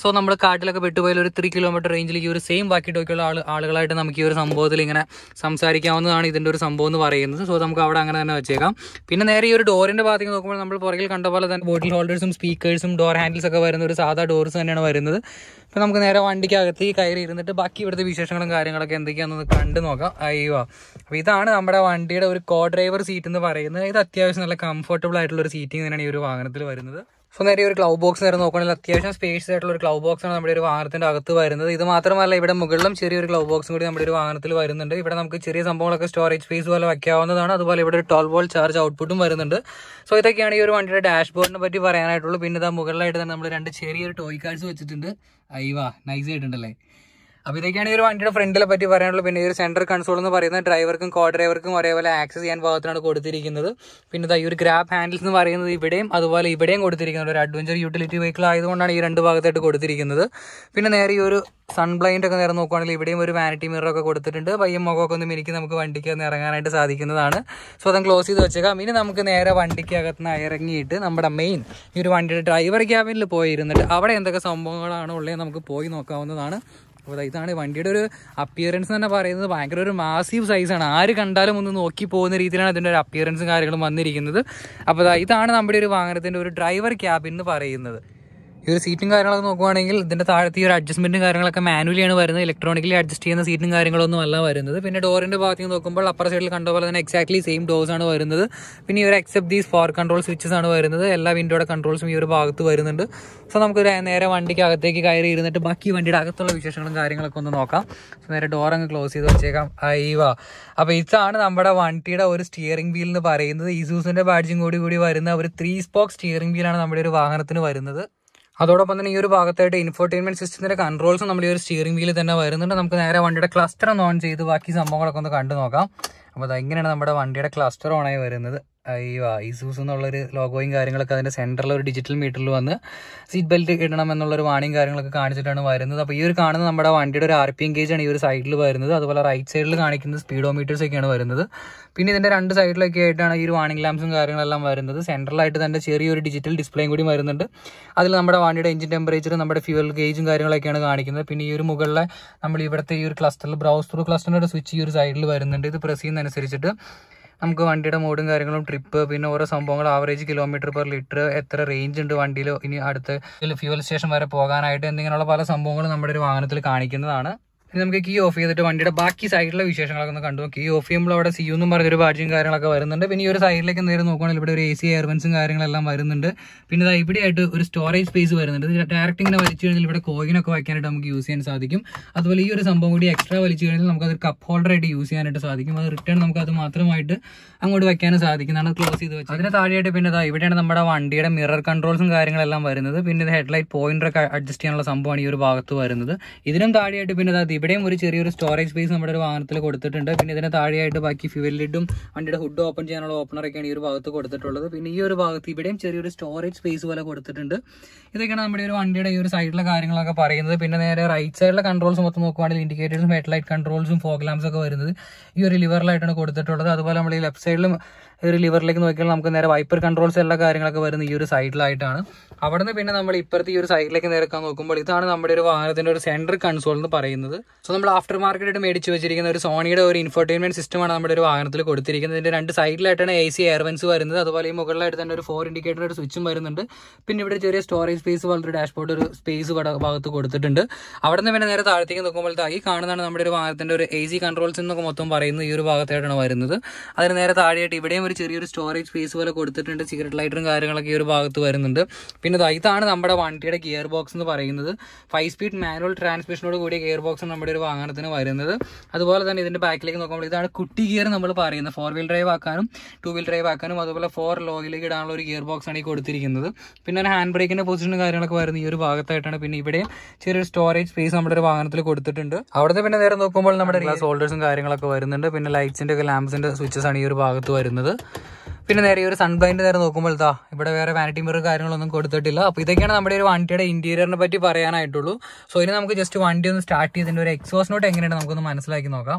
സോ നമ്മൾ കാട്ടിലൊക്കെ പെട്ടുപോയാൽ ഒരു ത്രീ കിലോമീറ്റർ റേഞ്ചിൽ ഈ ഒരു സെയിം വാക്കി ടോക്കിയുള്ള ആൾ ആളുകളായിട്ട് നമുക്ക് ഈ ഒരു സംഭവത്തിൽ ഇങ്ങനെ സംസാരിക്കാവുന്നതാണ് ഇതിൻ്റെ ഒരു സംഭവം എന്ന് പറയുന്നത് സോ നമുക്ക് അവിടെ അങ്ങനെ തന്നെ വെച്ചേക്കാം പിന്നെ നേരെ ഈ ഒരു ഡോറിൻ്റെ ഭാഗത്തേക്ക് നോക്കുമ്പോൾ നമ്മൾ പുറകിൽ കണ്ട പോലെ തന്നെ ബോട്ടിൽ ഹോൾഡേഴ്സും സ്പീക്കേഴ്സും ഡോർ ഹാൻഡിൽസ് ഒക്കെ വരുന്ന ഒരു സാധാ ഡോർസ് തന്നെയാണ് വരുന്നത് അപ്പോൾ നമുക്ക് നേരെ വണ്ടിക്ക് അകത്തേക്ക് കയറി ഇരുന്നിട്ട് ബാക്കി ഇവിടുത്തെ വിശേഷങ്ങളും കാര്യങ്ങളൊക്കെ എന്തൊക്കെയാണെന്ന് കണ്ടു നോക്കാം അയ്യോ അപ്പോൾ ഇതാണ് നമ്മുടെ വണ്ടിയുടെ ഒരു കോ ഡ്രൈവർ സീറ്റ് എന്ന് പറയുന്നത് ഇത് അത്യാവശ്യം നല്ല കംഫർട്ടബിൾ ആയിട്ടുള്ള ഒരു സീറ്റിംഗ് തന്നെയാണ് ഈ ഒരു വാഹനത്തിൽ വരുന്നത് സോ നേരെ ഒരു ക്ലൗ ബോക്സ് നേരെ നോക്കുകയാണെങ്കിൽ അത്യാവശ്യം സ്പേഷ്യസ് ആയിട്ടുള്ള ഒരു ക്ലൗ ബോക്സ് ആണ് നമ്മുടെ ഒരു വാഹനത്തിന്റെ അകത്ത് വരുന്നത് ഇത് മാത്രമല്ല ഇവിടെ മുകളിലും ചെറിയൊരു ക്ലൗ ബോക്സും കൂടി നമ്മുടെ ഒരു വാഹനത്തിൽ വരുന്നുണ്ട് ഇവിടെ നമുക്ക് ചെറിയ സംഭവങ്ങളൊക്കെ സ്റ്റോറേജ് സ്പേസ് പോലെ വയ്ക്കാവുന്നതാണ് അതുപോലെ ഇവിടെ ഒരു ട്വൽവ് വോൾട്ട് ചാർജ് ഔട്ട്പുട്ടും വരുന്നുണ്ട് സോ ഇതൊക്കെയാണ് ഈ ഒരു വണ്ടിയുടെ ഡാഷ്ബോർഡിനെ പറ്റി പറയാനായിട്ടുള്ളൂ പിന്നെ ഇതാ മുകളിലായിട്ട് തന്നെ നമ്മൾ രണ്ട് ചെറിയൊരു ടോയ് കാർഡ്സ് വെച്ചിട്ടുണ്ട് അയ്യവാ നൈസ് ആയിട്ടുണ്ടല്ലേ അപ്പോൾ ഇതൊക്കെയാണ് ഈ ഒരു വണ്ടിയുടെ ഫ്രണ്ടിലെ പറ്റി പറയാനുള്ളത് പിന്നെ ഈ ഒരു സെൻട്രൽ കൺസോൾ എന്ന് പറയുന്നത് ഡ്രൈവർക്കും കോ ഡ്രൈവർക്കും ഒരേപോലെ ആക്സസ് ചെയ്യാൻ ഭാഗത്താണ് കൊടുത്തിരിക്കുന്നത് പിന്നെ ഇതാ ഈ ഒരു ഗ്രാബ് ഹാൻഡിൽസ് എന്ന് പറയുന്നത് ഇവിടെയും അതുപോലെ ഇവിടെയും കൊടുത്തിരിക്കുന്നത് ഒരു അഡ്വഞ്ചർ യൂട്ടിലിറ്റി വെഹിക്കിൾ ആയതുകൊണ്ടാണ് ഈ രണ്ട് ഭാഗത്തായിട്ട് കൊടുത്തിരിക്കുന്നത് പിന്നെ നേരെ ഈ ഒരു സൺ ബ്ലൈൻഡ് ഒക്കെ നേരെ നോക്കുകയാണെങ്കിൽ ഇവിടെയും ഒരു വാനിറ്റി മിറർ ഒക്കെ കൊടുത്തിട്ടുണ്ട് പയ്യൻ മുഖമൊക്കെ ഒന്ന് മിനിക്ക് നമുക്ക് വണ്ടിക്ക് ഒന്ന് ഇറങ്ങാനായിട്ട് സാധിക്കുന്നതാണ് സോ അതം ക്ലോസ് ചെയ്ത് വെച്ചേക്കാം ഇനി നമുക്ക് നേരെ വണ്ടിക്ക് അകത്തുനിന്ന് ഇറങ്ങിയിട്ട് നമ്മുടെ മെയിൻ ഈ ഒരു വണ്ടിയുടെ ഡ്രൈവർ ക്യാബിനിൽ പോയി ഇരുന്നിട്ട് അവിടെ എന്തൊക്കെ സംഭവങ്ങളാണ് ഉള്ളത് നമുക്ക് പോയി നോക്കാവുന്നതാണ് അപ്പോൾ ദാ ഇതാണ് വണ്ടിയുടെ ഒരു അപ്പിയറൻസ് തന്നെ പറയുന്നത് ഭയങ്കര ഒരു മാസീവ് സൈസാണ് ആര് കണ്ടാലും ഒന്ന് നോക്കി പോകുന്ന രീതിയിലാണ് അതിൻ്റെ ഒരു അപ്പിയറൻസും കാര്യങ്ങളും വന്നിരിക്കുന്നത് അപ്പോൾ ദാ ഇതാണ് നമ്മുടെ ഒരു വാഹനത്തിൻ്റെ ഒരു ഡ്രൈവർ ക്യാബിൻ എന്ന് പറയുന്നത് ഈ ഒരു സീറ്റും കാര്യങ്ങളൊക്കെ നോക്കുവാണെങ്കിൽ ഇതിന്റെ താഴത്തെ ഈ ഒരു അഡ്ജസ്റ്റ്മെന്റും കാര്യങ്ങളൊക്കെ മാനുവലിയാണ് വരുന്നത് ഇലക്ട്രോണിക്കലി അഡ്ജസ്റ്റ് ചെയ്യുന്ന സീറ്റും കാര്യങ്ങളൊന്നും അല്ല വരുന്നത് പിന്നെ ഡോറിന്റെ ഭാഗത്തേക്ക് നോക്കുമ്പോൾ അപ്പർ സൈഡിൽ കണ്ട പോലെ തന്നെ എക്സാക്ട്ലി സെയിം ഡോർസ് ആണ് വരുന്നത് പിന്നെ ഈ ഒരു except these four control switches ആണ് വരുന്നത് എല്ലാ വിൻഡോയുടെ കൺട്രോൾസും ഈ ഒരു ഭാഗത്ത് വരുന്നുണ്ട് സോ നമുക്ക് ഒരു നേരെ വണ്ടിക്ക് അകത്തേക്ക് കയറി ഇരുന്നിട്ട് ബാക്കി വണ്ടിയുടെ അകത്തുള്ള വിശേഷങ്ങളും കാര്യങ്ങളൊക്കെ ഒന്ന് നോക്കാം സോ നേരെ ഡോർ അങ്ങ് ക്ലോസ് ചെയ്ത് വെച്ചേക്കാം അയ്യവ അപ്പോൾ ഇതാണ് നമ്മുടെ വണ്ടിയുടെ ഒരു സ്റ്റിയറിംഗ് വീൽ എന്ന് പറയുന്നത് ഈസൂസിന്റെ ബാഡ്ജിങ് കൂടി കൂടി വരുന്ന ഒരു ത്രീ സ്പോക്ക് സ്റ്റിയറിംഗ് വീലാണ് നമ്മുടെ ഒരു വാഹനത്തിന് വരുന്നത് അതോടൊപ്പം തന്നെ ഈ ഒരു ഭാഗത്തായിട്ട് ഇൻഫോർടൈൻമെന്റ് സിസ്റ്റത്തിന്റെ കൺട്രോൾസ് നമ്മൾ ഈ ഒരു സ്റ്റിയറിംഗ് വീലിൽ തന്നെ വരുന്നുണ്ട് നമുക്ക് നേരെ വണ്ടിയുടെ ക്ലസ്റ്റർ ഒന്ന് ഓൺ ചെയ്ത് ബാക്കി സംഭവങ്ങളൊക്കെ ഒന്ന് കണ്ടു നോക്കാം അപ്പോൾ അത് ഇങ്ങനെയാണ് നമ്മുടെ വണ്ടിയുടെ ക്ലസ്റ്റർ ഓണായി വരുന്നത് അയ്യോ ഐസൂസ് എന്നുള്ളൊരു ലോഗോയും കാര്യങ്ങളൊക്കെ അതിന്റെ സെന്ററിൽ ഒരു ഡിജിറ്റൽ മീറ്ററിൽ വന്ന് സീറ്റ് ബെൽറ്റ് ഇടണം എന്നുള്ളൊരു വാണിയും കാര്യങ്ങളൊക്കെ കാണിച്ചിട്ടാണ് വരുന്നത് അപ്പോൾ ഈ ഒരു കാണുന്നത് നമ്മുടെ വണ്ടിയുടെ ഒരു ആർ പി എം ഗേജ് ആണ് ഈ ഒരു സൈഡിൽ വരുന്നത് അതുപോലെ റൈറ്റ് സൈഡിൽ കാണിക്കുന്നത് സ്പീഡോമീറ്റേഴ്സ് ഒക്കെയാണ് വരുന്നത് പിന്നെ ഇതിന്റെ രണ്ട് സൈഡിലൊക്കെ ആയിട്ടാണ് ഈ ഒരു വാണിംഗ് ലാംപ്സും കാര്യങ്ങളെല്ലാം വരുന്നത് സെൻട്രലായിട്ട് തന്നെ ചെറിയൊരു ഡിജിറ്റൽ ഡിസ്പ്ലേയും കൂടി വരുന്നുണ്ട് അതിൽ നമ്മുടെ വണ്ടിയുടെ എഞ്ചിൻ ടെമ്പറേച്ചർ നമ്മുടെ ഫ്യൂവൽ ഗേജും കാര്യങ്ങളൊക്കെയാണ് കാണിക്കുന്നത് പിന്നെ ഈ ഒരു മുകളിലെ നമ്മൾ ഇവിടുത്തെ ഈ ഒരു ക്ലസ്റ്ററിൽ ബ്രൗസ് ത്രൂ ക്ലസ്റ്ററിന്റെ സ്വിച്ച് ഈ ഒരു സൈഡിൽ വരുന്നുണ്ട് ഇത് പ്രസ് ചെയ്യുന്നതനുസരിച്ചിട്ട് നമുക്ക് വണ്ടിയുടെ മോഡും കാര്യങ്ങളും ട്രിപ്പ് പിന്നെ ഓരോ സംഭവങ്ങൾ ആവറേജ് കിലോമീറ്റർ പെർ ലിറ്റർ എത്ര റേഞ്ച് ഉണ്ട് വണ്ടിയിൽ ഇനി അടുത്ത് ഫ്യൂവൽ സ്റ്റേഷൻ വരെ പോകാനായിട്ട് എന്നിങ്ങനെയുള്ള പല സംഭവങ്ങളും നമ്മുടെ ഒരു വാഹനത്തിൽ കാണിക്കുന്നതാണ് ഇനി നമുക്ക് കീ ഓഫ് ചെയ്തിട്ട് വണ്ടിയുടെ ബാക്കി സൈഡിലെ വിശേഷങ്ങളൊക്കെ ഒന്ന് കണ്ടു കീ ഓഫ് ചെയ്യുമ്പോൾ അവിടെ സി എന്നും പറഞ്ഞൊരു ബാഡ്ജിയും കാര്യങ്ങളൊക്കെ വരുന്നുണ്ട് പിന്നെ ഈ ഒരു സൈഡിലേക്ക് നേരെ നോക്കുകയാണെങ്കിൽ ഇവിടെ ഒരു എ സി എയർവൻസും കാര്യങ്ങളെല്ലാം വരുന്നുണ്ട് പിന്നെ ഇതാ ഇവിടെയായിട്ട് ഒരു സ്റ്റോറേജ് സ്പേസ് വരുന്നുണ്ട് ഡയറക്റ്റ് ഇങ്ങനെ വലിച്ചു കഴിഞ്ഞാൽ ഇവിടെ കോയിനൊക്കെ വയ്ക്കാനായിട്ട് നമുക്ക് യൂസ് ചെയ്യാൻ സാധിക്കും അതുപോലെ ഈ ഒരു സംഭവം കൂടി എക്സ്ട്രാ വലിച്ചു കഴിഞ്ഞാൽ നമുക്ക് അത് കപ്പ് ഹോൾഡർ ആയിട്ട് യൂസ് ചെയ്യാനായിട്ട് സാധിക്കും അത് റിട്ടേൺ നമുക്ക് അത് മാത്രമായിട്ട് അങ്ങോട്ട് വെക്കാനും സാധിക്കുന്നതാണ് ക്ലോസ് ചെയ്ത് വെച്ചത് അതിന് താഴെയായിട്ട് പിന്നെ ഇതാ ഇവിടെയാണ് നമ്മുടെ വണ്ടിയുടെ മിറർ കൺട്രോൾസും കാര്യങ്ങളെല്ലാം വരുന്നത് പിന്നെ ഇത് ഹെഡ്ലൈറ്റ് പോയിന്റർ ഒക്കെ അഡ്ജസ്റ്റ് ചെയ്യാനുള്ള സംഭവമാണ് ഈ ഒരു ഭാഗത്ത് വരുന്നത് ഇതിനും താഴെയായിട്ട് പിന്നെ ഇതാ ഇവിടെയും ഒരു ചെറിയൊരു സ്റ്റോറേജ് സ്പേസ് നമ്മുടെ ഒരു വാഹനത്തിൽ കൊടുത്തിട്ടുണ്ട് പിന്നെ ഇതിന് താഴെയായിട്ട് ബാക്കി ഫ്യൂവൽ ലിഡും വണ്ടിയുടെ ഹുഡ് ഓപ്പൺ ചെയ്യാനുള്ള ഓപ്പണർ ഒക്കെയാണ് ഈ ഒരു ഭാഗത്ത് കൊടുത്തിട്ടുള്ളത് പിന്നെ ഈ ഒരു ഭാഗത്ത് ഇവിടെയും ചെറിയൊരു സ്റ്റോറേജ് സ്പേസ് പോലെ കൊടുത്തിട്ടുണ്ട് ഇതൊക്കെയാണ് നമ്മുടെ ഒരു വണ്ടിയുടെ ഈ ഒരു സൈഡിലെ കാര്യങ്ങളൊക്കെ പറയുന്നത് പിന്നെ നേരെ റൈറ്റ് സൈഡിലെ കൺട്രോൾസ് മൊത്തം നോക്കുവാണെങ്കിൽ ഇൻഡിക്കേറ്റേഴ്സും ഹെഡ്ലൈറ്റ് കൺട്രോൾസും ഫോഗ് ലാംപ്സ് ഒക്കെ വരുന്നത് ഈ ഒരു ലിവറിലായിട്ടാണ് കൊടുത്തിട്ടുള്ളത് അതുപോലെ നമ്മൾ ഈ ലെഫ്റ്റ് സൈഡിലും ഒരു ലിവറിലേക്ക് നോക്കിയാൽ നമുക്ക് നേരെ വൈപ്പർ കൺട്രോൾസ് എല്ലാ കാര്യങ്ങളൊക്കെ വരുന്നത് ഈ ഒരു സൈഡിലായിട്ടാണ് അവിടുന്ന് പിന്നെ നമ്മൾ ഇപ്പുറത്തെ ഈ ഒരു സൈഡിലേക്ക് നിരക്കാൻ നോക്കുമ്പോൾ ഇതാണ് നമ്മുടെ ഒരു വാഹനത്തിന്റെ ഒരു സെൻട്രൽ കൺസോൾ എന്ന് പറയുന്നത് സോ നമ്മൾ ആഫ്റ്റർ മാർക്കറ്റായിട്ട് മേടിച്ച് വെച്ചിരിക്കുന്ന ഒരു സോണിയുടെ ഒരു ഇൻഫർടൈൻമെന്റ് സിസ്റ്റമാണ് നമ്മുടെ ഒരു വാഹനത്തിൽ കൊടുത്തിരിക്കുന്നത് ഇതിന്റെ രണ്ട് സൈഡിലായിട്ടാണ് എ സി എയർവൻസ് വരുന്നത് അതുപോലെ ഈ മുകളിലായിട്ട് തന്നെ ഒരു ഫോർ ഇൻഡിക്കേറ്റർ ഒരു സ്വിച്ചും വരുന്നുണ്ട് പിന്നെ ഇവിടെ ചെറിയ സ്റ്റോറേജ് സ്പേസ് പോലത്തെ ഡാഷ്ബോർഡ് ഒരു സ്പേസ് ഭാഗത്ത് കൊടുത്തിട്ടുണ്ട് അവിടെ നിന്ന് പിന്നെ നേരെ താഴത്തേക്ക് നോക്കുമ്പോൾ ഈ കാണുന്നതാണ് നമ്മുടെ ഒരു വാഹനത്തിന്റെ ഒരു എ സി കൺട്രോൾസ് എന്നൊക്കെ മൊത്തം പറയുന്നത് ഈ ഒരു ഭാഗത്തായിട്ടാണ് വരുന്നത് അതിന് നേരെ താഴെയായിട്ട് ഇവിടെയും ഒരു ചെറിയൊരു സ്റ്റോറേജ് സ്പേസ് പോലെ കൊടുത്തിട്ടുണ്ട് സിഗരറ്റ് ലൈറ്ററും കാര്യങ്ങളൊക്കെ ഈ ഒരു ഭാഗത്ത് വരുന്നുണ്ട് പിന്നെ ദാ ഇതാണ് നമ്മുടെ വണ്ടിയുടെ ഗിയർ ബോക്സ് എന്ന് പറയുന്നത് ഫൈവ് സ്പീഡ് മാനുവൽ ട്രാൻസ്മിഷനോട് കൂടിയ ഗിയർ ബോക്സ് നമ്മുടെ ഒരു വാഹനത്തിന് വരുന്നത് അതുപോലെ തന്നെ ഇതിന്റെ ബാക്കിലേക്ക് നോക്കുമ്പോൾ ഇതാണ് കുട്ടി ഗിയർ നമ്മൾ പറയുന്നത് ഫോർ വീൽ ഡ്രൈവ് ആക്കാനും ടു വീൽ ഡ്രൈവ് ആക്കാനും അതുപോലെ ഫോർ ലോയിലേക്ക് ഇടാനുള്ള ഒരു ഗിയർ ബോക്സ് ആണ് ഈ കൊടുത്തിരിക്കുന്നത് പിന്നെ ഒരു ഹാൻഡ് ബ്രേക്കിന്റെ പൊസിഷനും കാര്യങ്ങളൊക്കെ വരുന്ന ഈ ഒരു ഭാഗത്തായിട്ടാണ് പിന്നെ ഇവിടെയും ചെറിയൊരു സ്റ്റോറേജ് സ്പേസ് നമ്മുടെ ഒരു വാഹനത്തിൽ കൊടുത്തിട്ടുണ്ട് അവിടുത്തെ പിന്നെ നേരെ നോക്കുമ്പോൾ നമ്മുടെ ഗ്ലാസ് ഹോൾഡേഴ്സും കാര്യങ്ങളൊക്കെ വരുന്നുണ്ട് പിന്നെ ലൈറ്റ്സിന്റെ ഒക്കെ ലാമ്പ്സിന്റെ സ്വിച്ചസ് ആണ് ഈ ഒരു ഭാഗത്ത് വരുന്നത് പിന്നെ നേരെ ഈ ഒരു സൺബ്ലൈൻഡ് നേരെ നോക്കുമ്പോൾ ഇതാ ഇവിടെ വേറെ വാനിറ്റി മിറർ കാര്യങ്ങളൊന്നും കൊടുത്തിട്ടില്ല അപ്പോൾ ഇതൊക്കെയാണ് നമ്മുടെ ഒരു വണ്ടിയുടെ ഇന്റീരിയറിനെ പറ്റി പറയാനായിട്ടുള്ളൂ സോ ഇനി നമുക്ക് ജസ്റ്റ് വണ്ടി ഒന്ന് സ്റ്റാർട്ട് ചെയ്തതിന്റെ ഒരു എക്സോസ് നോട്ട് എങ്ങനെയാണ് നമുക്കൊന്ന് മനസ്സിലാക്കി നോക്കാം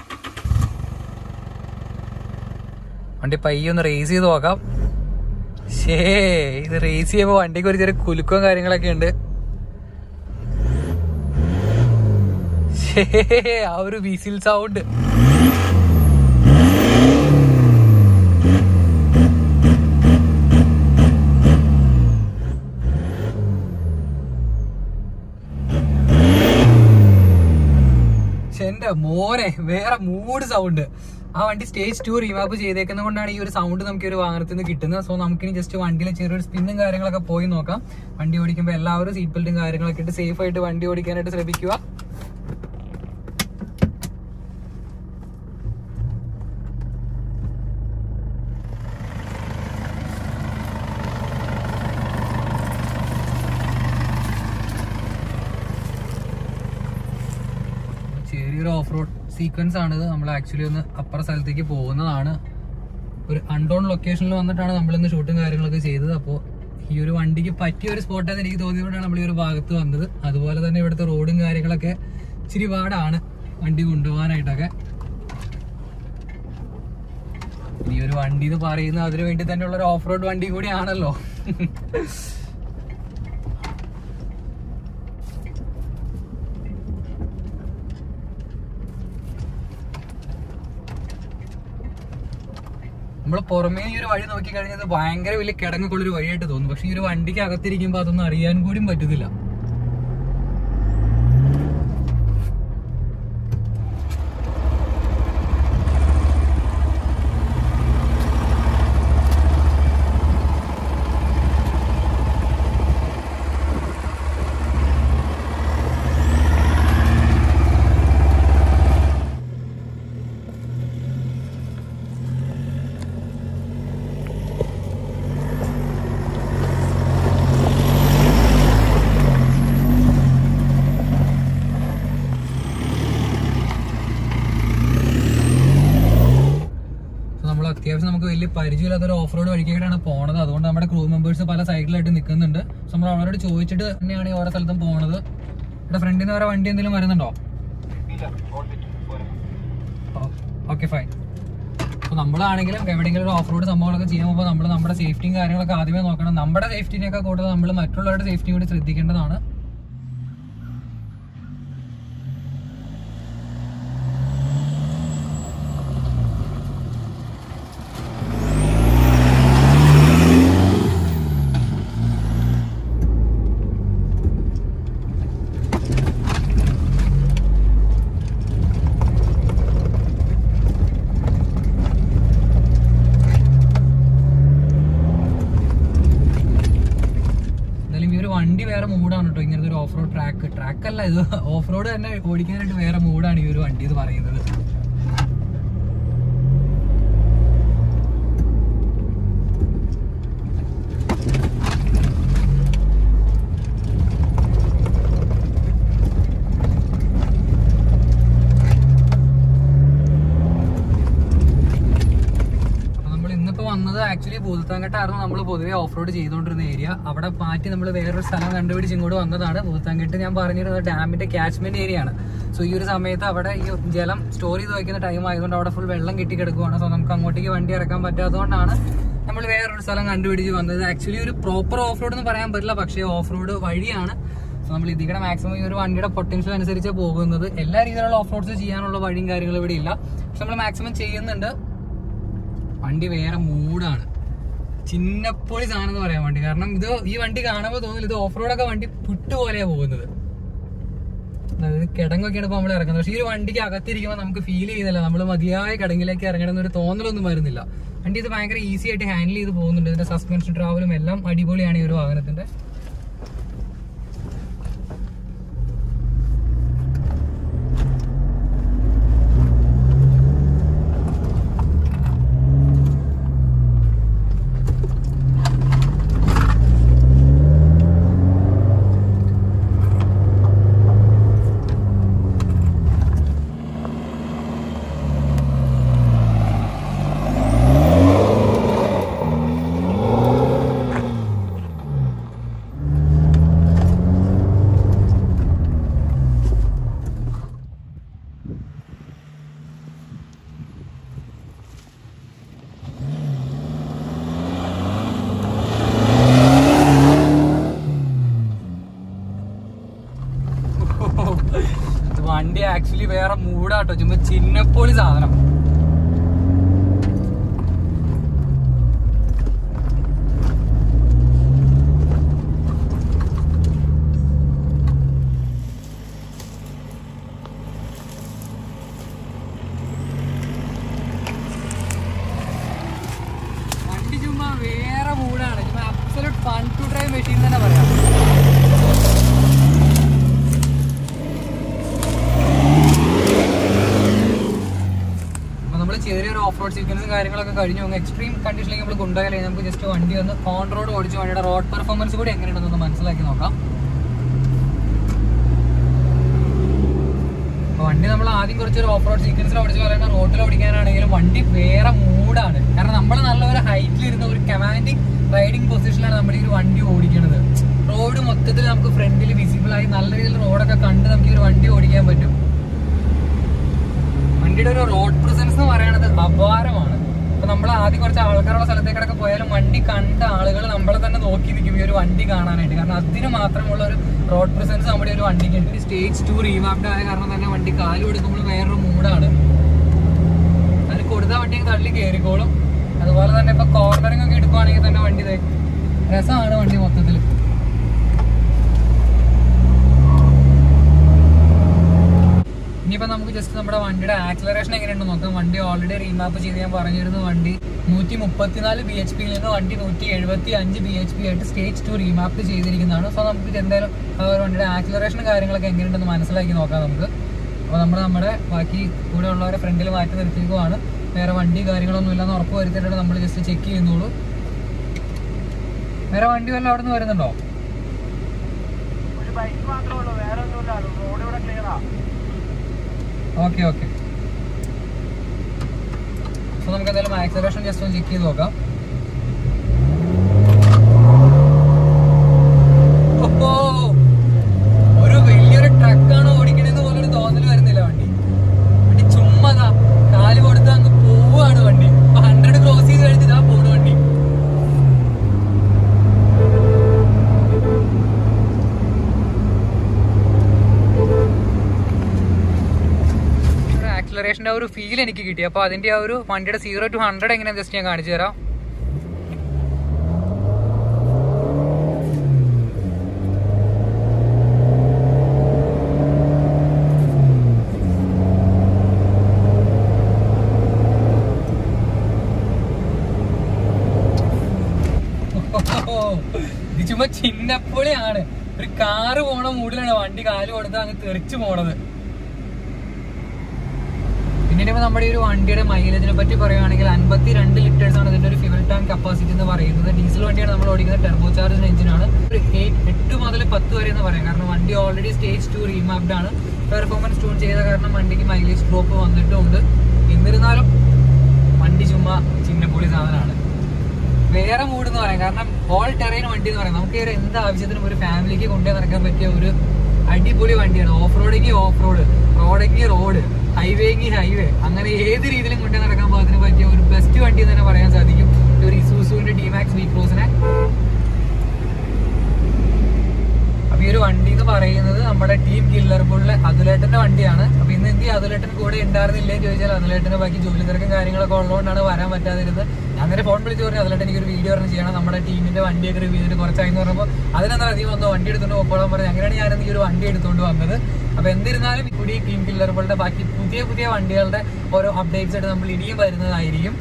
വണ്ടി പയ്യെ ഒന്ന് റേസ് ചെയ്ത് നോക്കാം ശേ ഇത് റേസ് ചെയ്യുമ്പോ വണ്ടിക്ക് ഒരു ചെറിയ കുലുക്കവും കാര്യങ്ങളൊക്കെ ഉണ്ട് ശേ ആ ഒരു വിസിൽ സൗണ്ട് പക്ഷെ എന്റെ മോനെ വേറെ മൂഡ് സൗണ്ട് ആ വണ്ടി സ്റ്റേജ് ടു റീമാപ്പ് ചെയ്തേക്കുന്നത് കൊണ്ടാണ് ഈ ഒരു സൗണ്ട് നമുക്ക് ഈ ഒരു വാഹനത്തിൽ നിന്ന് കിട്ടുന്നത് സോ നമുക്കിനി ജസ്റ്റ് വണ്ടിയിൽ ചെറിയൊരു സ്പിന്നും കാര്യങ്ങളൊക്കെ പോയി നോക്കാം വണ്ടി ഓടിക്കുമ്പോൾ എല്ലാവരും സീറ്റ് ബെൽറ്റും കാര്യങ്ങളൊക്കെ ഇട്ട് സേഫ് ആയിട്ട് വണ്ടി ഓടിക്കാനായിട്ട് ശ്രമിക്കുക ചെറിയൊരു ഓഫ് റോഡ് സീക്വൻസ് ആണ് ഇത് നമ്മൾ ആക്ച്വലി ഒന്ന് അപ്പുറ സ്ഥലത്തേക്ക് പോകുന്നതാണ് ഒരു അൺടോൺ ലൊക്കേഷനിൽ വന്നിട്ടാണ് നമ്മൾ ഇന്ന് ഷൂട്ടും കാര്യങ്ങളൊക്കെ ചെയ്തത് അപ്പോൾ ഈ ഒരു വണ്ടിക്ക് പറ്റിയ ഒരു സ്പോട്ടാന്ന് എനിക്ക് തോന്നിയതുകൊണ്ടാണ് നമ്മൾ ഈ ഒരു ഭാഗത്ത് വന്നത് അതുപോലെ തന്നെ ഇവിടുത്തെ റോഡും കാര്യങ്ങളൊക്കെ ഇച്ചിരി പാടാണ് വണ്ടി കൊണ്ടുപോകാനായിട്ടൊക്കെ ഈ ഒരു വണ്ടി എന്ന് പറയുന്നത് അതിനു വേണ്ടി തന്നെയുള്ള ഒരു ഓഫ് റോഡ് വണ്ടി കൂടിയാണല്ലോ നമ്മൾ പുറമേ ഈ ഒരു വഴി നോക്കി കഴിഞ്ഞത് ഭയങ്കര വലിയ കിടങ്ങൊക്കെയുള്ള ഒരു വഴിയായിട്ട് തോന്നും പക്ഷെ ഈ ഒരു വണ്ടിക്ക് അകത്തിരിക്കുമ്പോൾ അതൊന്നും അറിയാൻ കൂടി പറ്റുന്നില്ല നമ്മൾ അത്യാവശ്യം നമുക്ക് വലിയ പരിചയമില്ലാത്ത ഒരു ഓഫ് റോഡ് വഴിക്കായിട്ടാണ് പോണത് അതുകൊണ്ട് നമ്മുടെ ക്രൂ മെമ്പേഴ്സ് പല സൈഡിലായിട്ട് നിൽക്കുന്നുണ്ട് So നമ്മൾ അവരോട് ചോദിച്ചിട്ട് തന്നെയാണ് ഈ ഓരോ സ്ഥലത്തും പോണത് ഇവിടെ ഫ്രണ്ടിൽ നിന്ന് വേറെ വണ്ടി എന്തെങ്കിലും വരുന്നുണ്ടോ ഓക്കെ ഫൈൻ അപ്പോൾ നമ്മളാണെങ്കിലും എവിടെയെങ്കിലും ഒരു ഓഫ് റോഡ് സംഭവങ്ങളൊക്കെ ചെയ്യുമ്പോൾ നമ്മൾ നമ്മുടെ സേഫ്റ്റിയും കാര്യങ്ങളൊക്കെ ആദ്യമേ നോക്കണം നമ്മുടെ സേഫ്റ്റിനെയൊക്കെ കൂടുതൽ നമ്മൾ മറ്റുള്ളവരുടെ സേഫ്റ്റി കൂടി ശ്രദ്ധിക്കേണ്ടതാണ് എന്തായാലും ഈ ഒരു വണ്ടി വേറെ മൂഡാണ് കേട്ടോ ഇങ്ങനത്തെ ഒരു ഓഫ് റോഡ് ട്രാക്ക് ട്രാക്ക് അല്ല ഇത് ഓഫ് റോഡ് തന്നെ ഓടിക്കാനായിട്ട് വേറെ മൂഡാണ് ഈ ഒരു വണ്ടി എന്ന് പറയുന്നത് അപ്പൊ നമ്മൾ ഇന്നിപ്പോ വന്നത് ആക്ച്വലി ഭൂതത്താങ്കട്ടായിരുന്നു നമ്മൾ പൊതുവേ ഓഫ് റോഡ് ചെയ്തുകൊണ്ടിരുന്ന ഏരിയ അവിടെ മാറ്റി നമ്മൾ വേറൊരു സ്ഥലം കണ്ടുപിടിച്ച് ഇങ്ങോട്ട് വന്നതാണ് ഭൂതത്താങ്കട്ട് ഞാൻ പറഞ്ഞിരുന്നത് ഡാമിന്റെ ക്യാച്ച്മെന്റ് ഏരിയ ആണ് സോ ഈ ഒരു സമയത്ത് അവിടെ ഈ ജലം സ്റ്റോർ ചെയ്ത് വയ്ക്കുന്ന ടൈം ആയതുകൊണ്ട് അവിടെ ഫുൾ വെള്ളം കെട്ടി കിടക്കുവാണ് സോ നമുക്ക് അങ്ങോട്ടേക്ക് വണ്ടി ഇറക്കാൻ പറ്റാത്തതുകൊണ്ടാണ് നമ്മൾ വേറൊരു സ്ഥലം കണ്ടുപിടിച്ച് വന്നത് ആക്ച്വലി ഒരു പ്രോപ്പർ ഓഫ് റോഡ് എന്ന് പറയാൻ പറ്റില്ല പക്ഷേ ഓഫ് റോഡ് വഴിയാണ് സോ നമ്മൾ ഇതിയുടെ മാക്സിമം ഈ ഒരു വണ്ടിയുടെ പൊട്ടൻഷ്യൽ അനുസരിച്ച് പോകുന്നത് എല്ലാ രീതിയിലുള്ള ഓഫ് റോഡ്സ് ചെയ്യാനുള്ള വഴിയും കാര്യങ്ങളും ഇവിടെ ഇല്ല പക്ഷെ നമ്മൾ മാക്സിമം ചെയ്യുന്നുണ്ട് വണ്ടി വേറെ മൂഡാണ് ചിന്നപ്പൊളി സാധനം എന്ന് പറയാൻ വേണ്ടി കാരണം ഇത് ഈ വണ്ടി കാണുമ്പോൾ തോന്നില്ല ഇത് ഓഫ് റോഡൊക്കെ വണ്ടി പുട്ട് പോലെയാ പോകുന്നത് അതായത് കിടങ്ങൊക്കെയാണ് ഇപ്പൊ നമ്മൾ ഇറങ്ങുന്നത് പക്ഷേ ഈ ഒരു വണ്ടിക്ക് അകത്തിരിക്കുമ്പോൾ നമുക്ക് ഫീൽ ചെയ്യുന്നില്ല നമ്മൾ മതിയായ കിടങ്ങിലേക്ക് ഇറങ്ങണം എന്നൊരു തോന്നലൊന്നും വരുന്നില്ല വണ്ടി ഇത് ഭയങ്കര ഈസി ആയിട്ട് ഹാൻഡിൽ ചെയ്ത് പോകുന്നുണ്ട് ഇതിന്റെ സസ്പെൻഷൻ ട്രാവലും എല്ലാം അടിപൊളിയാണ് ഈ ഒരു വാഹനത്തിന്റെ മൂടാട്ടോ ചുമ്മാ ചിന്നപ്പൊളി സാധനം വണ്ടി ചുമ്മാ വേറെ മൂടാണ് ചുമ്മാ absolute fun to drive machine തന്നെ പറയാം അപ്പൊ നമ്മൾ ചെറിയൊരു ഓഫ് റോഡ് സീക്വൻസും കാര്യങ്ങളൊക്കെ കഴിഞ്ഞു അങ്ങ് എക്സ്ട്രീം കണ്ടീഷനിലേക്ക് നമ്മൾ കൊണ്ടുപോയാലേ നമുക്ക് ജസ്റ്റ് വണ്ടി ഒന്ന് ഓൺ റോഡ് ഓടിച്ച് വണ്ടിയുടെ റോഡ് പെർഫോമൻസ് കൂടി എങ്ങനെയുണ്ടെന്ന് മനസ്സിലാക്കി നോക്കാം അപ്പൊ വണ്ടി നമ്മൾ ആദ്യം കുറച്ചൊരു ഓഫ് റോഡ് സീക്വൻസിൽ ഓടിച്ച് പറയുന്ന റോഡിൽ ഓടിക്കാനാണെങ്കിലും വണ്ടി വേറെ മൂഡാണ് കാരണം നമ്മൾ നല്ലൊരു ഹൈറ്റിൽ ഇരുന്ന ഒരു കമാൻഡിങ് റൈഡിങ് പൊസിഷനിലാണ് നമ്മുടെ ഈ ഒരു വണ്ടി ഓടിക്കുന്നത് റോഡ് മൊത്തത്തിൽ നമുക്ക് ഫ്രണ്ടിൽ വിസിബിൾ ആയി നല്ല രീതിയിൽ റോഡൊക്കെ കണ്ട് നമുക്ക് ഈ ഒരു വണ്ടി ഓടിക്കാൻ പറ്റും വണ്ടിയുടെ ഒരു റോഡ് പ്രസൻസ് എന്ന് പറയുന്നത് അപാരമാണ് അപ്പൊ നമ്മൾ ആദ്യം കുറച്ച് ആൾക്കാരുള്ള സ്ഥലത്തേക്കൊക്കെ പോയാലും വണ്ടി കണ്ട ആളുകൾ നമ്മളെ തന്നെ നോക്കി നിൽക്കും ഈ ഒരു വണ്ടി കാണാനായിട്ട് കാരണം അതിന് മാത്രമുള്ള ഒരു റോഡ് പ്രസൻസ് നമ്മുടെ ഒരു വണ്ടിക്ക് ഉണ്ട് സ്റ്റേജ് ടു റീമാപ്ഡ് ആയ കാരണം തന്നെ വണ്ടി കാല് കൊടുക്കുമ്പോൾ വേറൊരു മൂഡാണ് അതിന് കൊടുത്ത വണ്ടി അങ്ങ് തള്ളി കയറിക്കോളും അതുപോലെ തന്നെ ഇപ്പൊ കോർണറിംഗ് ഒക്കെ എടുക്കുവാണെങ്കിൽ തന്നെ വണ്ടി ദേ രസമാണ് വണ്ടി മൊത്തത്തിൽ ഇനിയിപ്പോ നമുക്ക് ജസ്റ്റ് നമ്മുടെ വണ്ടിയുടെ ആക്സലറേഷൻ എങ്ങനെയുണ്ടെന്ന് നോക്കാം വണ്ടി ഓൾറെഡി റീമാപ്പ് ചെയ്ത് ഞാൻ പറഞ്ഞിരുന്നു വണ്ടി നൂറ്റി മുപ്പത്തിനാല് ബി എച്ച് പിയിൽ നിന്ന് വണ്ടി നൂറ്റി എഴുപത്തി അഞ്ച് ബി എച്ച് പി ആയിട്ട് സ്റ്റേജ് ടു റീമാപ്പ് ചെയ്തിരിക്കുന്നതാണ് സോ നമുക്ക് ഇത് എന്തായാലും ആ ഒരു വണ്ടിയുടെ ആക്സലറേഷൻ കാര്യങ്ങളൊക്കെ എങ്ങനെയുണ്ടെന്ന് മനസ്സിലാക്കി നോക്കാം നമുക്ക് അപ്പോൾ നമ്മൾ നമ്മുടെ ബാക്കി കൂടെ ഉള്ളവരെ ഫ്രണ്ടിൽ മാറ്റി നിർത്തിക്കുവാണ് വേറെ വണ്ടി കാര്യങ്ങളൊന്നും ഇല്ലെന്ന് ഉറപ്പ് വരുത്തിയിട്ടാണ് നമ്മൾ ജസ്റ്റ് ചെക്ക് ചെയ്യുന്നുള്ളൂ വേറെ വണ്ടി വല്ലതും അവിടെ നിന്ന് വരുന്നുണ്ടോ ഒരു ബൈക്ക് മാത്രമേ ഉള്ളൂ വേറെ ഒന്നുമില്ല റോഡ് ഇവിടെ ക്ലിയറാ ഓക്കെ ഓക്കെ സോ നമുക്ക് എന്തായാലും ആക്സലറേഷൻ ജസ്റ്റ് ഒന്ന് ചെക്ക് ചെയ്ത് നോക്കാം ഓഹോ, ഒരു വലിയൊരു ട്രക്കാണ് ഓടിക്കണേന്ന് പോലൊരു തോന്നൽ വരുന്നില്ല വണ്ടി വണ്ടി ചുമ്മാതാ കാല് കൊടുത്ത് അങ്ങ് പോവാണ് വണ്ടി ഹൺഡ്രഡ് ക്രോസ് ചെയ്ത് കഴിഞ്ഞ് ഇതാ പോണു വണ്ടി ആക്സിലറേഷൻ്റെ ആ ഒരു ഫീൽ എനിക്ക് കിട്ടി അപ്പോൾ അതിൻ്റെ ആ ഒരു വണ്ടിയുടെ സീറോ ടു ഹൺഡ്രഡ് എങ്ങനെയാണെന്ന് ജസ്റ്റ് ഞാൻ കാണിച്ചു തരാം ഇത് ചുമ്മാ ചിന്നപ്പൊളിയാണ് ഒരു കാറ് പോണ മൂഡിലാണ് വണ്ടി കാല് കൊടുത്ത് അങ്ങ് തെറിച്ചു പോണത് പിന്നെ ഇനിയിപ്പോ നമ്മുടെ ഈ ഒരു വണ്ടിയുടെ മൈലേജിനെ പറ്റി പറയുകയാണെങ്കിൽ അൻപത്തി രണ്ട് ലിറ്റേഴ്സ് ആണ് ഇതിന്റെ ഒരു ഫ്യൂൽ ടാങ്ക് കപ്പാസിറ്റി എന്ന് പറയുന്നത് ഡീസൽ വണ്ടിയാണ് നമ്മൾ ഓടിക്കുന്നത് ടെർബോ ചാർജ് എഞ്ചിനാണ് ഒരു eight- എട്ട് മുതൽ പത്ത് വരെ എന്ന് പറയാം കാരണം വണ്ടി ഓൾറെഡി സ്റ്റേജ് ടു റീമാപ്ഡ് ആണ് പെർഫോമൻസ് ട്യൂൺ ചെയ്ത കാരണം വണ്ടിക്ക് മൈലേജ് ഡ്രോപ്പ് വന്നിട്ടുണ്ട് എന്നിരുന്നാലും വണ്ടി ചുമ്മാ ചിന്നപ്പൊളി സാധനമാണ് വേറെ മൂഡ് എന്ന് പറയാം കാരണം ഓൾ ടെറൈൻ വണ്ടി എന്ന് പറയാം നമുക്ക് ഈ ഒരു എന്ത് ആവശ്യത്തിനും ഒരു ഫാമിലിക്ക് കൊണ്ടുപോയി നടക്കാൻ പറ്റിയ ഒരു അടിപൊളി വണ്ടിയാണ് ഓഫ് റോഡെങ്കിൽ ഓഫ് റോഡ് റോഡെങ്കിൽ റോഡ് ഹൈവേങ്കിൽ ഹൈവേ അങ്ങനെ ഏത് രീതിയിലും കൊണ്ടുപോയി നടക്കാൻ പാകത്തിന് പറ്റിയ ഒരു ബെസ്റ്റ് വണ്ടി എന്ന് തന്നെ പറയാൻ സാധിക്കും ഈ ഒരു ഇസൂസുവിന്റെ ഡിമാക്സ് വി ക്രോസിനെ അപ്പൊ ഈ ഒരു വണ്ടി എന്ന് പറയുന്നത് നമ്മുടെ ടീം കില്ലർ ബുള്ളിലെ അതുലേട്ടന്റെ വണ്ടിയാണ് അപ്പൊ ഇന്ന് എന്ത് ഈ അതുലേട്ടൻ കൂടെ ഉണ്ടായിരുന്നില്ലേ എന്ന് ചോദിച്ചാൽ അതുലേട്ടന്റെ ബാക്കി ജോലി തിരക്കും കാര്യങ്ങളൊക്കെ ഉള്ളതുകൊണ്ടാണ് വരാൻ പറ്റാതിരുന്നത് ഞാൻ അങ്ങനെ ഫോൺ വിളിച്ച് പറഞ്ഞു അതുലേട്ടൻ എനിക്ക് ഒരു വീഡിയോ പറഞ്ഞ് ചെയ്യണം നമ്മുടെ ടീമിന്റെ വണ്ടിയൊക്കെ റിവ്യൂ ചെയ്തിട്ട് കുറച്ചായി എന്ന് പറഞ്ഞപ്പോൾ അതിനെന്താ അധികം വന്നു വണ്ടി എടുത്തുകൊണ്ട് പോകോളാൻ പറഞ്ഞു അങ്ങനെയാണ് ഞാൻ ഈ ഒരു വണ്ടി എടുത്തുകൊണ്ട് വന്നത് അപ്പൊ എന്നിരുന്നാലും കൂടി ടീം കില്ലർ ബുള്ളിന്റെ ബാക്കി പുതിയ പുതിയ വണ്ടികളുടെ ഓരോ അപ്ഡേറ്റ്സ് ആയിട്ട് നമ്മൾ ഇനിയും വരുന്നതായിരിക്കും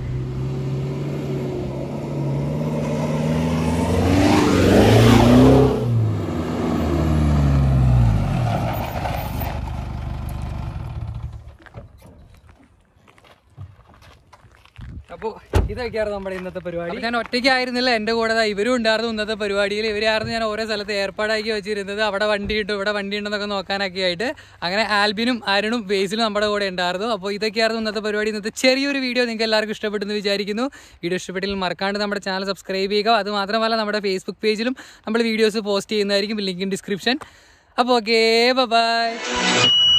അപ്പോ ഇതൊക്കെയായിരുന്നു നമ്മുടെ ഇന്നത്തെ പരിപാടി ഞാൻ ഒറ്റയ്ക്കായിരുന്നില്ല എന്റെ കൂടെ ദാ ഇവരും ഉണ്ടായിരുന്നു ഇന്നത്തെ പരിപാടിയിൽ ഇവരായിരുന്നു ഞാൻ ഓരോ സ്ഥലത്ത് ഏർപ്പാടാക്കി വെച്ചിരുന്നത് അവിടെ വണ്ടി കിട്ടും ഇവിടെ വണ്ടി ഉണ്ടെന്നൊക്കെ നോക്കാനൊക്കെ ആയിട്ട് അങ്ങനെ ആൽബിനും അരുണും ബേസിലും നമ്മുടെ കൂടെ ഉണ്ടായിരുന്നു അപ്പോൾ ഇതൊക്കെയായിരുന്നു ഇന്നത്തെ പരിപാടി ഇന്നത്തെ ചെറിയൊരു വീഡിയോ നിങ്ങൾക്ക് എല്ലാവർക്കും ഇഷ്ടപ്പെട്ടെന്ന് വിചാരിക്കുന്നു വീഡിയോ ഇഷ്ടപ്പെട്ടിൽ മറക്കാണ്ട് നമ്മുടെ ചാനൽ സബ്സ്ക്രൈബ് ചെയ്യുക അത് മാത്രമല്ല നമ്മുടെ ഫേസ്ബുക്ക് പേജിലും നമ്മൾ വീഡിയോസ് പോസ്റ്റ് ചെയ്യുന്നതായിരിക്കും ലിങ്ക് ഇൻ ഡിസ്ക്രിപ്ഷൻ അപ്പോൾ ഓക്കേ ബൈ